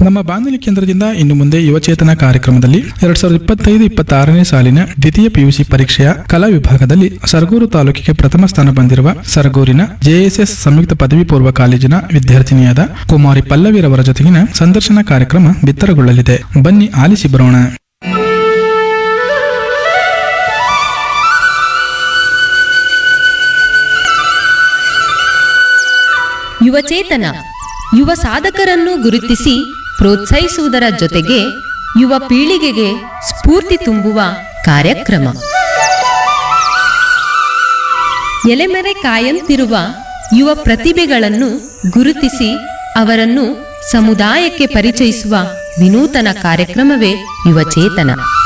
ನಮ್ಮ ಬಾನುಲಿ ಕೇಂದ್ರದಿಂದ ಇನ್ನು ಮುಂದೆ ಯುವಚೇತನ ಕಾರ್ಯಕ್ರಮದಲ್ಲಿ ಎರಡ್ ಸಾವಿರದ ಇಪ್ಪತ್ತೈದು ಇಪ್ಪತ್ತಾರನೇ ಸಾಲಿನ ದ್ವಿತೀಯ ಪಿಯುಸಿ ಪರೀಕ್ಷೆಯ ಕಲಾ ವಿಭಾಗದಲ್ಲಿ ಸರಗೂರು ತಾಲೂಕಿಗೆ ಪ್ರಥಮ ಸ್ಥಾನ ಬಂದಿರುವ ಸರಗೂರಿನ ಜೆಎಸ್ಎಸ್ ಸಂಯುಕ್ತ ಪದವಿ ಪೂರ್ವ ಕಾಲೇಜಿನ ವಿದ್ಯಾರ್ಥಿನಿಯಾದ ಕುಮಾರಿ ಪಲ್ಲವಿರವರ ಜೊತೆಗಿನ ಸಂದರ್ಶನ ಕಾರ್ಯಕ್ರಮ ಬಿತ್ತರಗೊಳ್ಳಲಿದೆ ಬನ್ನಿ ಆಲಿಸಿ ಬರೋಣ ಯುವಚೇತನ ಯುವ ಸಾಧಕರನ್ನು ಗುರುತಿಸಿ ಪ್ರೋತ್ಸಾಹಿಸುವುದರ ಜೊತೆಗೆ ಯುವ ಪೀಳಿಗೆಗೆ ಸ್ಫೂರ್ತಿ ತುಂಬುವ ಕಾರ್ಯಕ್ರಮ ಎಲೆಮೆರೆ ಕಾಯಂತಿರುವ ಯುವ ಪ್ರತಿಭೆಗಳನ್ನು ಗುರುತಿಸಿ ಅವರನ್ನು ಸಮುದಾಯಕ್ಕೆ ಪರಿಚಯಿಸುವ ವಿನೂತನ ಕಾರ್ಯಕ್ರಮವೇ ಯುವಚೇತನ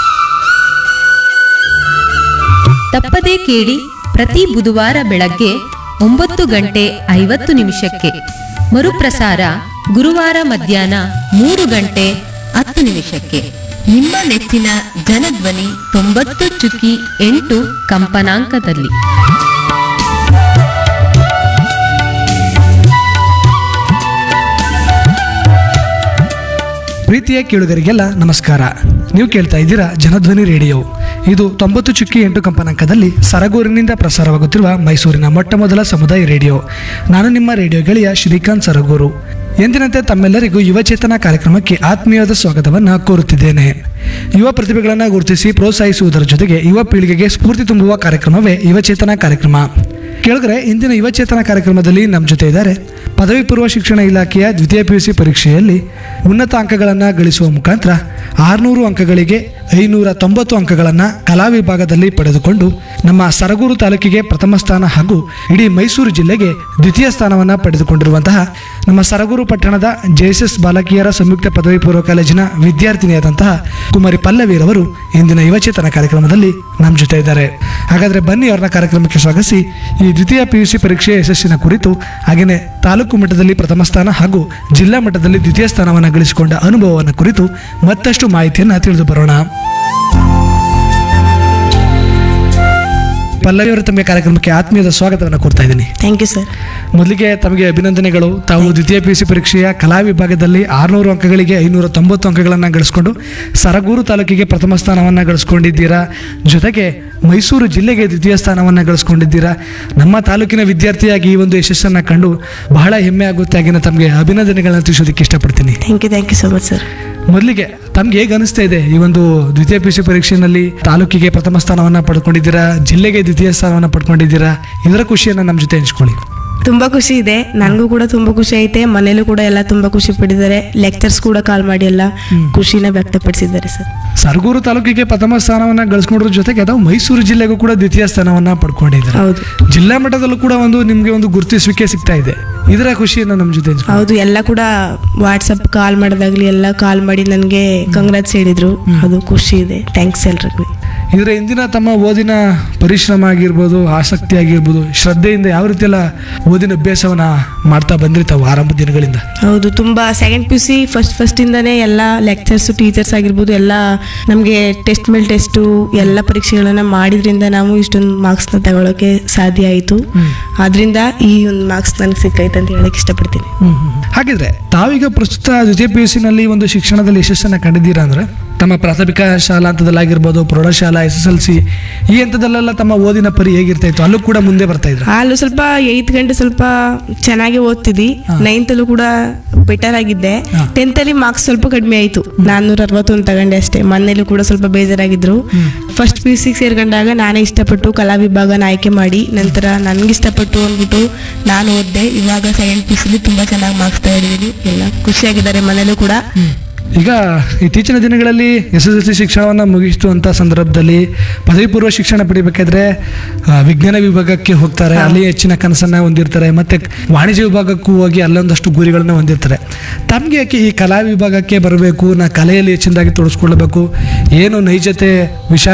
ತಪ್ಪದೇ ಕೇಳಿ ಪ್ರತಿ ಬುಧವಾರ ಬೆಳಗ್ಗೆ ಒಂಬತ್ತು ಗಂಟೆ ಐವತ್ತು ನಿಮಿಷಕ್ಕೆ ಮರುಪ್ರಸಾರ ಗುರುವಾರ ಮಧ್ಯಾಹ್ನ ಮೂರು ಗಂಟೆ ಹತ್ತು ನಿಮಿಷಕ್ಕೆ ನಿಮ್ಮ ನೆಚ್ಚಿನ ಜನಧ್ವನಿ ತೊಂಬತ್ತು ಚುಕ್ಕಿ ಎಂಟು ಕಂಪನಾಂಕದಲ್ಲಿ ಪ್ರೀತಿಯ ಕೇಳುಗರಿಗೆಲ್ಲ ನಮಸ್ಕಾರ ನೀವು ಕೇಳ್ತಾ ಇದ್ದೀರಾ ಜನಧ್ವನಿ ರೇಡಿಯೋ ಇದು ತೊಂಬತ್ತು ಚುಕ್ಕಿ ಎಂಟು ಕಂಪನಾಂಕದಲ್ಲಿ ಸರಗೂರಿನಿಂದ ಪ್ರಸಾರವಾಗುತ್ತಿರುವ ಮೈಸೂರಿನ ಮೊಟ್ಟ ಮೊದಲ ಸಮುದಾಯ ರೇಡಿಯೋ ನಾನು ನಿಮ್ಮ ರೇಡಿಯೋ ಗೆಳೆಯ ಶ್ರೀಕಾಂತ್ ಸರಗೂರು ಎಂದಿನಂತೆ ತಮ್ಮೆಲ್ಲರಿಗೂ ಯುವಚೇತನ ಕಾರ್ಯಕ್ರಮಕ್ಕೆ ಆತ್ಮೀಯವಾದ ಸ್ವಾಗತವನ್ನು ಕೋರುತ್ತಿದ್ದೇನೆ ಯುವ ಪ್ರತಿಭೆಗಳನ್ನು ಗುರುತಿಸಿ ಪ್ರೋತ್ಸಾಹಿಸುವುದರ ಜೊತೆಗೆ ಯುವ ಪೀಳಿಗೆಗೆ ಸ್ಫೂರ್ತಿ ತುಂಬುವ ಕಾರ್ಯಕ್ರಮವೇ ಯುವಚೇತನ ಕಾರ್ಯಕ್ರಮ ಕೇಳಿದ್ರೆ ಇಂದಿನ ಯುವಚೇತನ ಕಾರ್ಯಕ್ರಮದಲ್ಲಿ ನಮ್ಮ ಜೊತೆ ಇದ್ದಾರೆ ಪದವಿ ಪೂರ್ವ ಶಿಕ್ಷಣ ಇಲಾಖೆಯ ದ್ವಿತೀಯ ಪಿ ಯು ಸಿ ಪರೀಕ್ಷೆಯಲ್ಲಿ ಉನ್ನತ ಅಂಕಗಳನ್ನು ಗಳಿಸುವ ಮುಖಾಂತರ ಆರುನೂರು ಅಂಕಗಳಿಗೆ ಐನೂರ ತೊಂಬತ್ತು ಅಂಕಗಳನ್ನು ಕಲಾ ವಿಭಾಗದಲ್ಲಿ ಪಡೆದುಕೊಂಡು ನಮ್ಮ ಸರಗೂರು ತಾಲೂಕಿಗೆ ಪ್ರಥಮ ಸ್ಥಾನ ಹಾಗೂ ಇಡೀ ಮೈಸೂರು ಜಿಲ್ಲೆಗೆ ದ್ವಿತೀಯ ಸ್ಥಾನವನ್ನು ಪಡೆದುಕೊಂಡಿರುವಂತಹ ನಮ್ಮ ಸರಗೂರು ಪಟ್ಟಣದ ಜೆಎಸ್ಎಸ್ ಬಾಲಕಿಯರ ಸಂಯುಕ್ತ ಪದವಿ ಪೂರ್ವ ಕಾಲೇಜಿನ ವಿದ್ಯಾರ್ಥಿನಿಯಾದಂತಹ ಕುಮಾರಿ ಪಲ್ಲವಿರವರು ಇಂದಿನ ಯುವಚೇತನ ಕಾರ್ಯಕ್ರಮದಲ್ಲಿ ನಮ್ಮ ಜೊತೆ ಇದ್ದಾರೆ ಹಾಗಾದ್ರೆ ಬನ್ನಿ ಅವರನ್ನ ಕಾರ್ಯಕ್ರಮಕ್ಕೆ ಸ್ವಾಗತಿಸಿ ಈ ದ್ವಿತೀಯ ಪಿಯುಸಿ ಪರೀಕ್ಷೆಯ ಯಶಸ್ಸಿನ ಕುರಿತು ಹಾಗೆಯೇ ತಾಲೂಕು ಮಟ್ಟದಲ್ಲಿ ಪ್ರಥಮ ಸ್ಥಾನ ಹಾಗೂ ಜಿಲ್ಲಾ ಮಟ್ಟದಲ್ಲಿ ದ್ವಿತೀಯ ಸ್ಥಾನವನ್ನು ಗಳಿಸಿಕೊಂಡ ಅನುಭವವನ್ನು ಕುರಿತು ಮತ್ತಷ್ಟು ಮಾಹಿತಿಯನ್ನು ತಿಳಿದು ಬರೋಣ ಪಲ್ಲವಿಯವರು ತಮಗೆ ಕಾರ್ಯಕ್ರಮಕ್ಕೆ ಆತ್ಮೀಯದ ಸ್ವಾಗತವನ್ನು ಕೊಡ್ತಾ ಇದ್ದೀನಿ ಥ್ಯಾಂಕ್ ಯು ಸರ್ ಮೊದಲಿಗೆ ತಮಗೆ ಅಭಿನಂದನೆಗಳು ತಾವು ದ್ವಿತೀಯ ಪಿ ಯು ಸಿ ಪರೀಕ್ಷೆಯ ಕಲಾ ವಿಭಾಗದಲ್ಲಿ ಆರುನೂರು ಅಂಕಗಳಿಗೆ ಐನೂರ ತೊಂಬತ್ತು ಅಂಕಗಳನ್ನು ಗಳಿಸ್ಕೊಂಡು ಸರಗೂರು ತಾಲೂಕಿಗೆ ಪ್ರಥಮ ಸ್ಥಾನವನ್ನು ಗಳಿಸ್ಕೊಂಡಿದ್ದೀರಾ ಜೊತೆಗೆ ಮೈಸೂರು ಜಿಲ್ಲೆಗೆ ದ್ವಿತೀಯ ಸ್ಥಾನವನ್ನು ಗಳಿಸ್ಕೊಂಡಿದ್ದೀರಾ ನಮ್ಮ ತಾಲೂಕಿನ ವಿದ್ಯಾರ್ಥಿಯಾಗಿ ಈ ಒಂದು ಯಶಸ್ಸನ್ನು ಕಂಡು ಬಹಳ ಹೆಮ್ಮೆ ಆಗುತ್ತೆ ಆಗಿನ ತಮಗೆ ಅಭಿನಂದನೆಗಳನ್ನ ತಿಳಿಸೋದಕ್ಕೆ ಇಷ್ಟಪಡ್ತೀನಿ thank you thank you so much sir ಮೊದಲಿಗೆ ತಮ್ಗೆ ಹೇಗೆ ಅನಿಸ್ತಾ ಇದೆ ಈ ಒಂದು ದ್ವಿತೀಯ ಪಿ ಯು ಸಿ ಪರೀಕ್ಷೆಯಲ್ಲಿ ತಾಲೂಕಿಗೆ ಪ್ರಥಮ ಸ್ಥಾನವನ್ನು ಪಡ್ಕೊಂಡಿದ್ದೀರಾ ಜಿಲ್ಲೆಗೆ ದ್ವಿತೀಯ ಸ್ಥಾನವನ್ನು ಪಡ್ಕೊಂಡಿದ್ದೀರಾ ಇದರ ಖುಷಿಯನ್ನು ನಮ್ಮ ಜೊತೆ ಹಂಚ್ಕೊಳ್ಳಿ ತುಂಬ ಖುಷಿ ಇದೆ ನನಗೂ ಕೂಡ ತುಂಬ ಖುಷಿ ಐತೆ ಮನೇಲೂ ಕೂಡ ಎಲ್ಲ ತುಂಬ ಖುಷಿ ಪಟ್ಟಿದ್ದಾರೆ ಲೆಕ್ಚರ್ಸ್ ಕೂಡ ಕಾಲ್ ಮಾಡಿ ಎಲ್ಲ ಖುಷಿನ ವ್ಯಕ್ತಪಡಿಸಿದ್ದಾರೆ ಸರ್ ಸರಗೂರು ತಾಲೂಕಿಗೆ ಪ್ರಥಮ ಸ್ಥಾನವನ್ನ ಗಳಿಸ್ಕೊಂಡ್ರ ಜೊತೆಗೆ ಅದು ಮೈಸೂರು ಜಿಲ್ಲೆಗೂ ಕೂಡ ದ್ವಿತೀಯ ಸ್ಥಾನವನ್ನ ಪಡ್ಕೊಂಡಿದ್ದಾರೆ ಹೌದು ಜಿಲ್ಲಾ ಮಟ್ಟದಲ್ಲೂ ಕೂಡ ಒಂದು ನಿಮ್ಗೆ ಒಂದು ಗುರುತಿಸುವಿಕೆ ಸಿಗ್ತಾ ಇದೆ ಇದರ ಖುಷಿಯನ್ನ ನಮ್ಮ ಜೊತೆ ಹಂಚ್ಕೊಳ್ಳಿ. ಹೌದು ಎಲ್ಲ ಕೂಡ ವಾಟ್ಸಪ್ ಕಾಲ್ ಮಾಡೋದಾಗ್ಲಿ ಎಲ್ಲ ಕಾಲ್ ಮಾಡಿ ನನಗೆ ಕಂಗ್ರಾಟ್ಸ್ ಹೇಳಿದ್ರು ಅದು ಖುಷಿ ಇದೆ ಥ್ಯಾಂಕ್ಸ್ ಎಲ್ರಿಗೂ ಇದರ ಇಂದಿನ ತಮ್ಮ ಓದಿನ ಪರಿಶ್ರಮ ಆಗಿರ್ಬೋದು ಆಸಕ್ತಿ ಆಗಿರ್ಬೋದು ಶ್ರದ್ಧೆಯಿಂದ ಯಾವ ರೀತಿ ಎಲ್ಲ ಓದಿನ ಅಭ್ಯಾಸವನ್ನ ಮಾಡ್ತಾ ಬಂದ್ರಿ ತಾವು ಆರಂಭ ದಿನಗಳಿಂದ ಹೌದು ತುಂಬ second P U C first ಫಸ್ಟಿಂದನೇ ಎಲ್ಲ ಲೆಕ್ಚರ್ಸು ಟೀಚರ್ಸ್ ಆಗಿರ್ಬೋದು ಎಲ್ಲ ನಮಗೆ ಟೆಸ್ಟ್ ಮೇಲೆ ಟೆಸ್ಟು ಎಲ್ಲ ಪರೀಕ್ಷೆಗಳನ್ನ ಮಾಡಿದ್ರಿಂದ ನಾವು ಇಷ್ಟೊಂದು ಮಾರ್ಕ್ಸ್ನ ತಗೊಳ್ಳೋಕೆ ಸಾಧ್ಯ ಆಯಿತು ಆದ್ರಿಂದ ಈ ಒಂದು ಮಾರ್ಕ್ಸ್ ನನಗೆ ಸಿಕ್ಕೈತೆ ಅಂತ ಹೇಳಕ್ಕೆ ಇಷ್ಟಪಡ್ತೀನಿ ಹಾಗಿದ್ರೆ ತಾವೀಗ ಪ್ರಸ್ತುತ ದ್ವಿತೀಯ ಪಿ ಯು ಸಿನಲ್ಲಿ ಒಂದು ಶಿಕ್ಷಣದಲ್ಲಿ ಯಶಸ್ಸನ್ನ ಕಂಡಿದ್ದೀರಾ ಅಂದ್ರೆ ತಮ್ಮ ಪ್ರಾಥಮಿಕ ಶಾಲಾ ಹಂತದಲ್ಲಾಗಿರ್ಬೋದು ಪ್ರೌಢಶಾಲಾ ಎಸ್ ಎಸ್ ಎಲ್ ಸಿ ಈ ಹಂತದಲ್ಲೆಲ್ಲ ತಮ್ಮ ಓದಿನ ಪರಿ ಹೇಗಿರ್ತಾ ಇತ್ತು ಅಲ್ಲೂ ಕೂಡ ಮುಂದೆ ಬರ್ತಾ ಇದ್ರ ಅಲ್ಲೂ ಸ್ವಲ್ಪ ಏಯ್ತ್ ಗಂಟೆ ಸ್ವಲ್ಪ ಚೆನ್ನಾಗಿ ಓದ್ತಿದ್ದಿ ನೈನ್ತಲ್ಲೂ ಕೂಡ ಬೆಟರ್ ಆಗಿದ್ದೆ ಹಾ. ಟೆಂತಲ್ಲಿ ಮಾರ್ಕ್ಸ್ ಸ್ವಲ್ಪ ಕಡಿಮೆ ಆಯಿತು ನಾನ್ನೂರ ಅರವತ್ತೊಂದು ತಗೊಂಡೆ ಅಷ್ಟೇ ಮನೇಲಿ ಕೂಡ ಸ್ವಲ್ಪ ಬೇಜಾರಾಗಿದ್ರು ಫಸ್ಟ್ ಪಿ ಯು ಸಿಗೆ ಸೇರ್ಕೊಂಡಾಗ ನಾನೇ ಇಷ್ಟಪಟ್ಟು ಕಲಾ ವಿಭಾಗನ ಆಯ್ಕೆ ಮಾಡಿ ನಂತರ ನನಗೆ ಇಷ್ಟಪಟ್ಟು ಅಂದ್ಬಿಟ್ಟು ನಾನು ಓದಿದೆ ಇವಾಗ ಸೆಕೆಂಡ್ ಪಿ ಯು ಸಿಲಿ ತುಂಬ ಚೆನ್ನಾಗಿ ಮಾರ್ಕ್ಸ್ ತಗೊಂಡಿದ್ದೀನಿ ಎಲ್ಲ ಖುಷಿಯಾಗಿದ್ದಾರೆ ಮನೇಲೂ ಕೂಡ ಈಗ ಇತ್ತೀಚಿನ ದಿನಗಳಲ್ಲಿ ಎಸ್ ಎಸ್ ಎಲ್ ಸಿ ಶಿಕ್ಷಣವನ್ನು ಮುಗಿಸುವಂಥ ಸಂದರ್ಭದಲ್ಲಿ ಪದವಿ ಪೂರ್ವ ಶಿಕ್ಷಣ ಪಡಿಬೇಕಾದ್ರೆ ಆ, ವಿಜ್ಞಾನ ವಿಭಾಗಕ್ಕೆ ಹೋಗ್ತಾರೆ ಅಲ್ಲಿ ಹೆಚ್ಚಿನ ಕನಸನ್ನ ಹೊಂದಿರ್ತಾರೆ ಮತ್ತೆ ವಾಣಿಜ್ಯ ವಿಭಾಗಕ್ಕೂ ಹೋಗಿ ಅಲ್ಲೊಂದಷ್ಟು ಗುರಿಗಳನ್ನ ಹೊಂದಿರ್ತಾರೆ ತಮಗೆ ಯಾಕೆ ಈ ಕಲಾ ವಿಭಾಗಕ್ಕೆ ಬರಬೇಕು ನಾ ಕಲೆಯಲ್ಲಿ ಹೆಚ್ಚಿನದಾಗಿ ತೊಡಸ್ಕೊಳ್ಬೇಕು ಏನು ನೈಜತೆ ವಿಷಯ